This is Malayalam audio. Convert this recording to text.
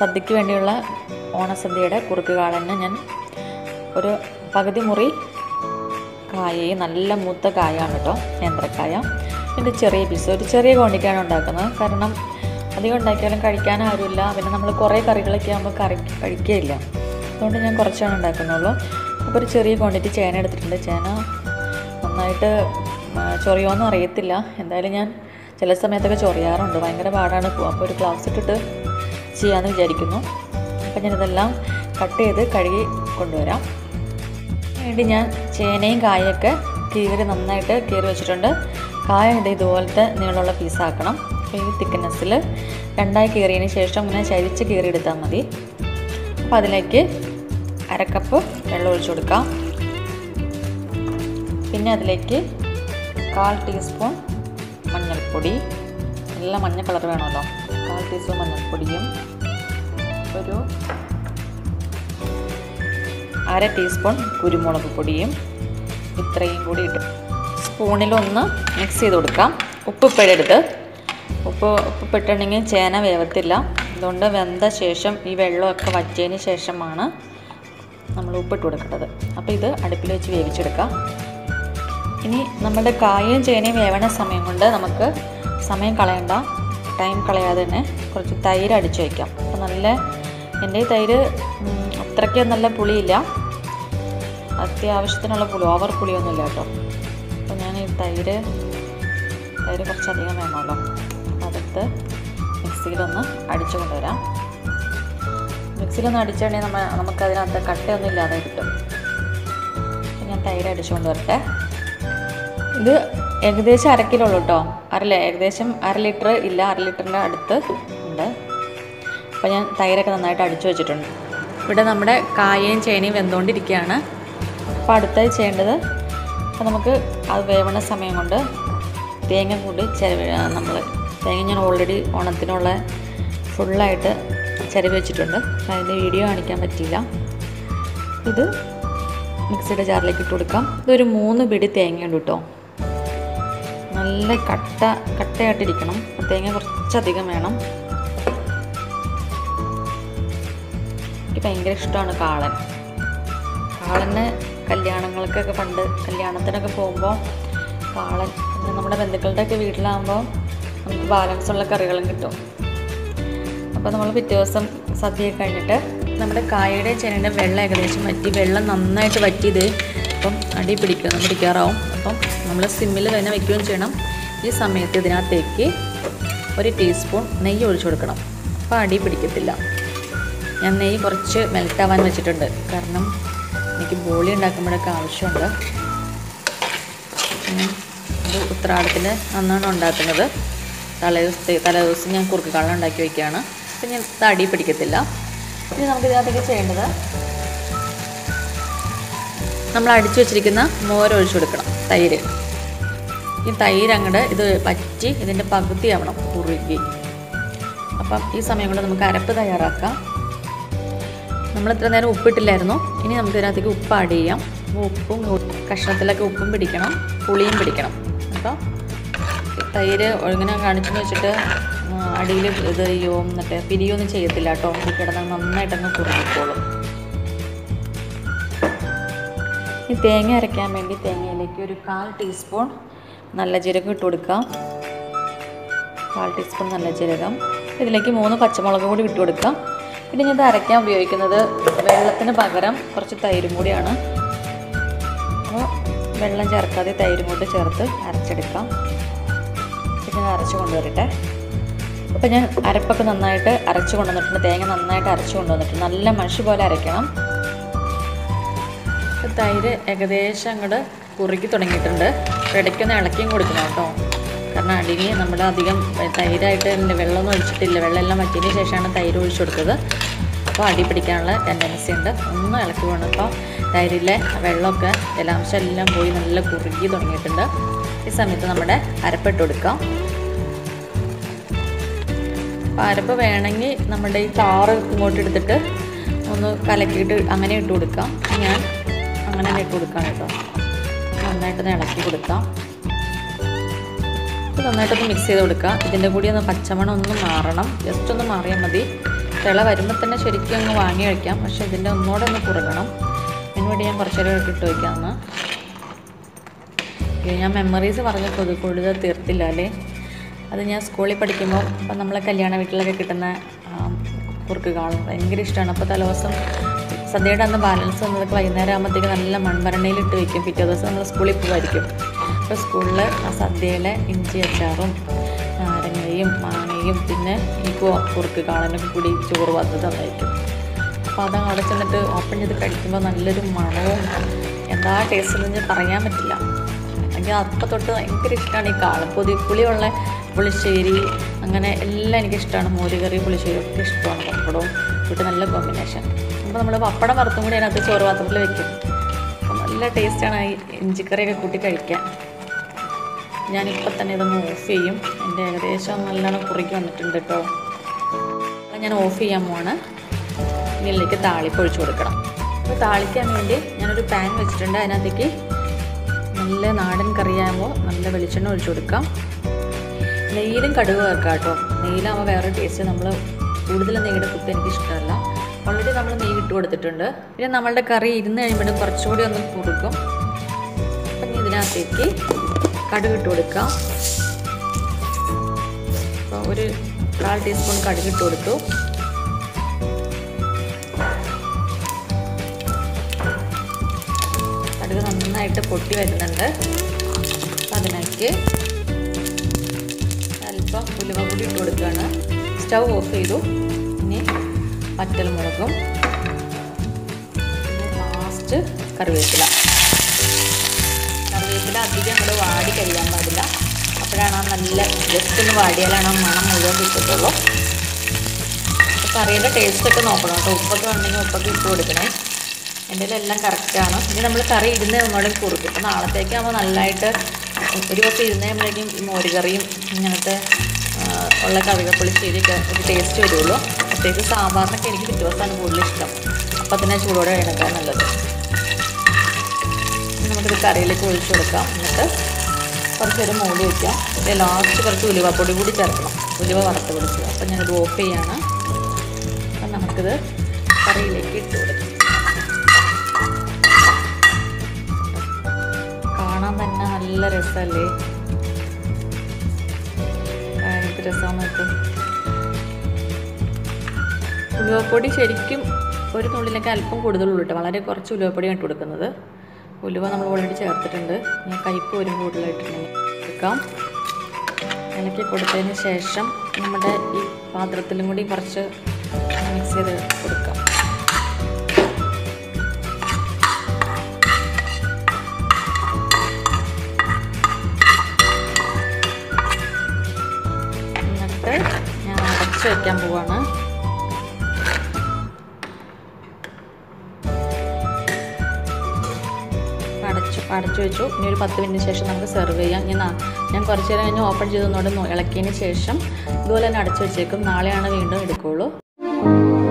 സദ്യക്ക് വേണ്ടിയുള്ള ഓണസദ്യയുടെ കുറുക്ക് കാളന് ഞാൻ ഒരു പകുതി മുറി കായയും നല്ല മൂത്ത കായാണ് കേട്ടോ നേന്ത്രക്കായ എൻ്റെ ചെറിയ പീസ് ഒരു ചെറിയ ക്വാണ്ടിറ്റിയാണ് ഉണ്ടാക്കുന്നത് കാരണം അധികം ഉണ്ടാക്കിയാലും കഴിക്കാൻ ആരുമില്ല പിന്നെ നമ്മൾ കുറേ കറികളൊക്കെ ആകുമ്പോൾ കറി കഴിക്കുകയില്ല അതുകൊണ്ട് ഞാൻ കുറച്ചാണ് ഉണ്ടാക്കുന്നുള്ളൂ അപ്പോൾ ഒരു ചെറിയ ക്വാണ്ടിറ്റി ചേന എടുത്തിട്ടുണ്ട് ചേന നന്നായിട്ട് ആ, ചൊറിയോന്നും അറിയത്തില്ല എന്തായാലും ഞാൻ ചില സമയത്തൊക്കെ ചൊറിയാറുണ്ട് ഭയങ്കര പാടാണ് അപ്പോൾ ഒരു ഗ്ലൗസ് ഇട്ടിട്ട് ചെയ്യാമെന്ന് വിചാരിക്കുന്നു അപ്പം ഞാനിതെല്ലാം കട്ട് ചെയ്ത് കഴുകി കൊണ്ടുവരാം വേണ്ടി ഞാൻ ചേനയും കായൊക്കെ കീറി നന്നായിട്ട് കീറി വെച്ചിട്ടുണ്ട് കായ ഇത് ഇതുപോലത്തെ നീളമുള്ള പീസാക്കണം അപ്പോൾ ഈ തിക്നെസ്സിൽ രണ്ടായി കീറിയതിന് ശേഷം ഇങ്ങനെ ചരിച്ച് കീറിയെടുത്താൽ മതി അപ്പോൾ അതിലേക്ക് അരക്കപ്പ് വെള്ളം ഒഴിച്ചു കൊടുക്കാം പിന്നെ അതിലേക്ക് കാൽ ടീസ്പൂൺ മഞ്ഞൾപ്പൊടി നല്ല മഞ്ഞ കളർ വേണമല്ലോ കാൽ ടീസ്പൂൺ മഞ്ഞൾപ്പൊടിയും ഒരു അര ടീസ്പൂൺ കുരുമുളക് പൊടിയും ഇത്രയും കൂടി ഇട്ട് സ്പൂണിലൊന്ന് മിക്സ് ചെയ്ത് കൊടുക്കാം ഉപ്പ് ഇപ്പോഴെടുത്ത് ഉപ്പ് ഉപ്പ് ഇട്ടിട്ടുണ്ടെങ്കിൽ ചേന വേവത്തില്ല അതുകൊണ്ട് വെന്ത ശേഷം ഈ വെള്ളമൊക്കെ വറ്റിയതിന് ശേഷമാണ് നമ്മൾ ഉപ്പിട്ട് കൊടുക്കേണ്ടത് അപ്പോൾ ഇത് അടുപ്പിൽ വെച്ച് വേവിച്ചെടുക്കാം ഇനി നമ്മുടെ കായയും ചേനയും വേവണ സമയം കൊണ്ട് നമുക്ക് സമയം കളയണ്ട ടൈം കളയാതെ തന്നെ കുറച്ച് തൈര് അടിച്ചു വയ്ക്കാം അപ്പോൾ നല്ല എൻ്റെ ഈ തൈര് ഉം, അത്രയ്ക്ക് നല്ല പുളിയില്ല അത്യാവശ്യത്തിനുള്ള പുളി ഓവർ പുളിയൊന്നുമില്ല കേട്ടോ അപ്പോൾ ഞാൻ ഈ തൈര് തൈര് കുറച്ചധികം വേണമല്ലോ അപ്പോൾ അതെടുത്ത് മിക്സിയിലൊന്ന് അടിച്ചു കൊണ്ടുവരാം മിക്സിയിലൊന്ന് അടിച്ചിട്ടുണ്ടെങ്കിൽ നമ്മൾ നമുക്കതിനകത്ത് കട്ടയൊന്നും ഇല്ലാതെ കിട്ടും അപ്പോൾ ഞാൻ തൈര് അടിച്ചു കൊണ്ടുവരട്ടെ ഇത് ഏകദേശം അര കിലോ ഉള്ളൂ കേട്ടോ അരല ഏകദേശം അര ലിറ്റർ ഇല്ല അര ലിറ്ററിൻ്റെ അടുത്ത് ഉണ്ട് അപ്പോൾ ഞാൻ തൈരൊക്കെ നന്നായിട്ട് അടിച്ചു വെച്ചിട്ടുണ്ട് ഇവിടെ നമ്മുടെ കായയും ചേനയും വെന്തുകൊണ്ടിരിക്കുകയാണ് അപ്പോൾ അടുത്തായി ചെയ്യേണ്ടത് അപ്പോൾ നമുക്ക് അത് വേവണ സമയം കൊണ്ട് തേങ്ങ കൂടി ചിരവി നമ്മൾ തേങ്ങ ഞാൻ ഓൾറെഡി ഓണത്തിനുള്ള ഫുള്ളായിട്ട് ചിരവി വെച്ചിട്ടുണ്ട് അപ്പോൾ അതിൻ്റെ വീഡിയോ കാണിക്കാൻ പറ്റിയില്ല ഇത് മിക്സിയുടെ ജാറിലേക്ക് ഇട്ട് കൊടുക്കാം ഇതൊരു മൂന്ന് പിടി തേങ്ങയുണ്ട് കേട്ടോ നല്ല കട്ട കട്ടയായിട്ടിരിക്കണം തേങ്ങ കുറച്ചധികം വേണം എനിക്ക് ഭയങ്കര ഇഷ്ടമാണ് കാളൻ കാളന് കല്യാണങ്ങൾക്കൊക്കെ പണ്ട് കല്യാണത്തിനൊക്കെ പോകുമ്പോൾ കാളൻ പിന്നെ നമ്മുടെ ബന്ധുക്കളുടെയൊക്കെ വീട്ടിലാകുമ്പോൾ നമുക്ക് ബാലൻസ് ഉള്ള കറികളും കിട്ടും അപ്പോൾ നമ്മൾ പിറ്റേ ദിവസം സദ്യയൊക്കെ കഴിഞ്ഞിട്ട് നമ്മുടെ കായയുടെ ചേനയുടെ വെള്ളം ഏകദേശം വറ്റി വെള്ളം നന്നായിട്ട് വറ്റിയത് അപ്പം അടി പിടിക്കുക പിടിക്കാറാവും അപ്പം നമ്മൾ സിമ്മിൽ തന്നെ വെക്കുകയും ചെയ്യണം ഈ സമയത്ത് ഇതിനകത്തേക്ക് ഒരു ടീസ്പൂൺ നെയ്യ് ഒഴിച്ചു കൊടുക്കണം അപ്പോൾ അടി പിടിക്കത്തില്ല ഞാൻ നെയ്യ് കുറച്ച് മെൽറ്റാവാൻ വെച്ചിട്ടുണ്ട് കാരണം എനിക്ക് ബോളി ഉണ്ടാക്കുമ്പോഴൊക്കെ ആവശ്യമുണ്ട് ഞാൻ ഇത് ഉത്രാടത്തിന് അന്നാണ് ഉണ്ടാക്കുന്നത് തലേദിവസത്തെ തലേദിവസം ഞാൻ കുറുക്ക് കള്ളം ഉണ്ടാക്കി വയ്ക്കുകയാണ് അപ്പം ഞാൻ ഇത് അടി പിടിക്കത്തില്ല ഇനി നമുക്ക് ഇതിനകത്തേക്ക് ചെയ്യേണ്ടത് നമ്മൾ അടിച്ചു വെച്ചിരിക്കുന്ന മോര് ഒഴിച്ചു കൊടുക്കണം തൈര് ഈ തൈര് അങ്ങോട്ട് ഇത് പറ്റി ഇതിൻ്റെ പകുതി ആവണം കുറുകി അപ്പം ഈ സമയം കൊണ്ട് നമുക്ക് അരപ്പ് തയ്യാറാക്കാം നമ്മൾ ഇത്ര നേരം ഉപ്പിട്ടില്ലായിരുന്നു ഇനി നമുക്ക് ഇതിനകത്തേക്ക് ഉപ്പ് ആഡ് ചെയ്യാം അപ്പോൾ ഉപ്പും കഷ്ണത്തിലൊക്കെ ഉപ്പും പിടിക്കണം പുളിയും പിടിക്കണം അപ്പോൾ തൈര് ഇങ്ങനെ കാണിച്ചെന്ന് വെച്ചിട്ട് അടിയിൽ ഇത് ചെയ്യോ എന്നിട്ട് പിരിയൊന്നും ചെയ്യത്തില്ല കേട്ടോ ഇത് കിടന്ന് നന്നായിട്ടങ്ങ് കുറുകിക്കോളും ഈ തേങ്ങ അരയ്ക്കാൻ വേണ്ടി തേങ്ങയിലേക്ക് ഒരു കാൽ ടീസ്പൂൺ നല്ല ജീരകം ഇട്ട് കൊടുക്കാം കാൽ ടീസ്പൂൺ നല്ല ജീരകം ഇതിലേക്ക് മൂന്ന് പച്ചമുളക് കൂടി ഇട്ട് കൊടുക്കാം പിന്നെ ഞാൻ ഇത് അരയ്ക്കാൻ ഉപയോഗിക്കുന്നത് വെള്ളത്തിന് പകരം കുറച്ച് തൈരും കൂടിയാണ് അപ്പോൾ വെള്ളം ചേർക്കാതെ തൈരും കൂടി ചേർത്ത് അരച്ചെടുക്കാം പിന്നെ ഇത് അരച്ച് കൊണ്ടുവരട്ടെ അപ്പോൾ ഞാൻ അരപ്പൊക്കെ നന്നായിട്ട് അരച്ച് കൊണ്ടുവന്നിട്ടുണ്ട് തേങ്ങ നന്നായിട്ട് അരച്ച് കൊണ്ടുവന്നിട്ടുണ്ട് നല്ല മഷി പോലെ അരയ്ക്കണം ഇപ്പോൾ തൈര് ഏകദേശം അങ്ങോട്ട് കുറുക്കി തുടങ്ങിയിട്ടുണ്ട് അപ്പോൾ ഇടയ്ക്കൊന്ന് ഇളക്കിയും കൊടുക്കണം കേട്ടോ കാരണം അടിയിൽ നമ്മൾ അധികം തൈരായിട്ട് തന്നെ വെള്ളമൊന്നും ഒഴിച്ചിട്ടില്ല വെള്ളമെല്ലാം വറ്റിയതിന് ശേഷമാണ് തൈര് ഒഴിച്ചു കൊടുത്തത് അപ്പോൾ അടി പിടിക്കാനുള്ള ടെൻഡൻസി ഉണ്ട് ഒന്ന് ഇളക്കി വേണം അപ്പോൾ തൈരിലെ വെള്ളമൊക്കെ ജലാംശം എല്ലാം പോയി നല്ല കുറുകി തുടങ്ങിയിട്ടുണ്ട് ഈ സമയത്ത് നമ്മുടെ അരപ്പിട്ട് കൊടുക്കാം അപ്പോൾ അരപ്പ് വേണമെങ്കിൽ നമ്മുടെ ഈ ചാറ് ഇങ്ങോട്ട് എടുത്തിട്ട് ഒന്ന് കലക്കിയിട്ട് അങ്ങനെ ഇട്ട് കൊടുക്കാം ഞാൻ അങ്ങനെ തന്നെ ഇട്ട് കൊടുക്കാം കേട്ടോ നന്നായിട്ടൊന്ന് ഇളക്കി കൊടുക്കാം ഇത് നന്നായിട്ടൊന്ന് മിക്സ് ചെയ്ത് കൊടുക്കുക ഇതിൻ്റെ കൂടി ഒന്ന് പച്ചമണം ഒന്ന് മാറണം ജസ്റ്റ് ഒന്ന് മാറിയാൽ മതി തിള വരുമ്പോൾ തന്നെ ശരിക്കും അങ്ങ് വാങ്ങി കഴിക്കാം പക്ഷേ ഇതിൻ്റെ ഒന്നുകൂടെ ഒന്ന് കുറുകണം അതിനുവേണ്ടി ഞാൻ കുറച്ച് നേരം ഇട്ട് വയ്ക്കാമെന്ന് ഇത് ഞാൻ മെമ്മറീസ് പറഞ്ഞ കൊതു കൂടുതൽ തീർത്തില്ല അല്ലേ അത് ഞാൻ സ്കൂളിൽ പഠിക്കുമ്പോൾ ഇപ്പം നമ്മളെ കല്യാണ വീട്ടിലൊക്കെ കിട്ടുന്ന ആ, കുറുക്ക് കാണും ഭയങ്കര ഇഷ്ടമാണ് അപ്പോൾ തലേദിവസം സദ്യയുടെ അന്ന് ബാലൻസ് വന്നതൊക്കെ വൈകുന്നേരം ആകുമ്പോഴത്തേക്ക് നല്ല മൺഭരണിയിൽ ഇട്ട് വയ്ക്കും പിറ്റേ ദിവസം നമ്മൾ സ്കൂളിൽ പോകുമായിരിക്കും അപ്പോൾ സ്കൂളിൽ ആ സദ്യയിലെ ഇഞ്ചി അച്ചാറും നാരങ്ങയും മാങ്ങയും പിന്നെ ഈ കു- കുറുക്ക് കാണാനൊക്കെ കൂടി ചോറ് വന്ന് തന്നായിരിക്കും അപ്പോൾ അത് അവിടെ ചെന്നിട്ട് ഓപ്പൺ ചെയ്ത് കഴിക്കുമ്പോൾ നല്ലൊരു മണവും എന്താ ടേസ്റ്റ് എന്ന് ഞാൻ പറയാൻ പറ്റില്ല എനിക്ക് അപ്പം തൊട്ട് ഭയങ്കര ഇഷ്ടമാണ് ഈ കാളം പൊതി പുളിയുള്ള പുളിശ്ശേരി അങ്ങനെ എല്ലാം എനിക്കിഷ്ടമാണ് മോരുകറി പുളിശ്ശേരി ഒക്കെ ഇഷ്ടമാണ് പപ്പടവും കൂട്ടി നല്ല കോമ്പിനേഷൻ അപ്പോൾ നമ്മൾ പപ്പടം വറുത്തും കൂടി അതിനകത്ത് ചോറ് പാത്രത്തിൽ വെക്കും അപ്പം നല്ല ടേസ്റ്റാണ് ഈ ഇഞ്ചിക്കറിയൊക്കെ കൂട്ടി കഴിക്കാൻ ഞാനിപ്പോൾ തന്നെ ഇതൊന്ന് ഓഫ് ചെയ്യും എൻ്റെ ഏകദേശം നല്ലോണം കുറിക്ക് വന്നിട്ടുണ്ട് കേട്ടോ അത് ഞാൻ ഓഫ് ചെയ്യാൻ പോവാണ് ഇനി ഇതിലേക്ക് താളിപ്പ് ഒഴിച്ചു കൊടുക്കണം അപ്പോൾ താളിക്കാൻ വേണ്ടി ഞാനൊരു പാൻ വെച്ചിട്ടുണ്ട് അതിനകത്തേക്ക് നല്ല നാടൻ കറിയാകുമ്പോൾ നല്ല വെളിച്ചെണ്ണ ഒഴിച്ചു കൊടുക്കാം നെയ്യിലും കടുക് ചേർക്കാം കേട്ടോ നെയ്യിലാകുമ്പോൾ വേറെ ടേസ്റ്റ് നമ്മൾ കൂടുതൽ നെയ്യുടെ കുത്ത് എനിക്ക് ഇഷ്ടമല്ല ഓൾറെഡി നമ്മൾ നെയ്യ് ഇട്ട് കൊടുത്തിട്ടുണ്ട് പിന്നെ നമ്മളുടെ കറി ഇരുന്ന് കഴിയുമ്പോഴും കുറച്ചുകൂടി ഒന്ന് കുറുക്കും അപ്പം ഇനി ഇതിനകത്തേക്ക് കടുക് ഇട്ട് കൊടുക്കാം അപ്പോൾ ഒരു കാൽ ടീസ്പൂൺ കടുക് ഇട്ട് കൊടുത്തു കടുക് നന്നായിട്ട് പൊട്ടി വരുന്നുണ്ട് അപ്പം അതിനേക്ക് അല്പം ഉലുവ കൂടി ഇട്ട് കൊടുക്കുകയാണ് സ്റ്റൗ ഓഫ് ചെയ്തു ഇനി വറ്റൽമുളകും ലാസ്റ്റ് കറിവേപ്പില കറിവേപ്പില അധികം അങ്ങോട്ട് വാടി കഴിയാൻ പാടില്ല അപ്പോഴാണ് ആ നല്ല ജസ്റ്റ് ഒന്ന് വാടിയാലാണ് ആ മണം മുഴുവൻ കിട്ടത്തുള്ളൂ അപ്പോൾ കറിയുടെ ടേസ്റ്റൊക്കെ നോക്കണം കേട്ടോ ഉപ്പൊക്കെ ഉണ്ടെങ്കിൽ ഉപ്പൊക്കെ ഇട്ട് കൊടുക്കണേ എൻ്റെ എല്ലാം കറക്റ്റാണ് ഇനി നമ്മൾ കറി ഇരുന്ന് ഒന്നുകൂടെ കുറുക്കും അപ്പോൾ നാളത്തേക്ക് ആകുമ്പോൾ നല്ലതായിട്ട് ഒരു ദിവസം ഇരുന്ന് കഴിയുമ്പോഴേക്കും ഈ മോരുകറിയും ഇങ്ങനത്തെ ആ, ഉള്ള കറികപ്പുളിശ്ശേരിയൊക്കെ ഒരു ടേസ്റ്റ് വരുള്ളൂ പ്രത്യേകിച്ച് സാമ്പാറിനൊക്കെ എനിക്ക് പിറ്റേ ദിവസമാണ് കൂടുതൽ ഇഷ്ടം അപ്പോൾ തന്നെ ചൂടോടെ കഴിക്കാൻ നല്ലത് ഇനി നമുക്കിത് കറിയിലേക്ക് ഒഴിച്ചു കൊടുക്കാം എന്നിട്ട് കുറച്ച് നേരം മൂടി വയ്ക്കാം പിന്നെ ലാസ്റ്റ് കുറച്ച് ഉലുവപ്പൊടി കൂടി ചേർക്കണം ഉലുവ വറുത്ത് പിടിച്ച് അപ്പം ഞാനിത് ഓഫ് ചെയ്യാണ് അപ്പം നമുക്കിത് കറിയിലേക്ക് ഇട്ട് കൊടുക്കാം കാണാൻ തന്നെ നല്ല രസമല്ലേ ആ, എന്ത് രസമാണ് നോക്കും ഉലുവപ്പൊടി ശരിക്കും ഒരു നുള്ളിലേക്ക് അല്പം കൂടുതലുള്ളൂ കേട്ടോ വളരെ കുറച്ച് ഉലുവപ്പൊടിയാണ് ഇട്ട് കൊടുക്കുന്നത് ഉലുവ നമ്മൾ ഓൾറെഡി ചേർത്തിട്ടുണ്ട് ഞാൻ കയ്പ്പ് ഒരു കൂടുതലായിട്ടുണ്ടെങ്കിൽ എടുക്കാം ഇളക്കി കൊടുത്തതിന് ശേഷം നമ്മുടെ ഈ പാത്രത്തിലും കൂടി കുറച്ച് മിക്സ് ചെയ്ത് കൊടുക്കാം എന്നിട്ട് ഞാൻ അടച്ച് വയ്ക്കാൻ പോവാണ് അടച്ചു അടച്ചു വെച്ചു ഇനി ഒരു പത്ത് മിനിറ്റിന് ശേഷം നമുക്ക് സെർവ് ചെയ്യാം ഞാൻ നാ- ഞാൻ കുറച്ച് നേരം കഴിഞ്ഞ് ഓപ്പൺ ചെയ്തൊന്നുകൂടെ നോ- ഇളക്കിയതിന് ശേഷം ഇതുപോലെ തന്നെ അടച്ചു വെച്ചേക്കും നാളെയാണ് വീണ്ടും എടുക്കുകയുള്ളൂ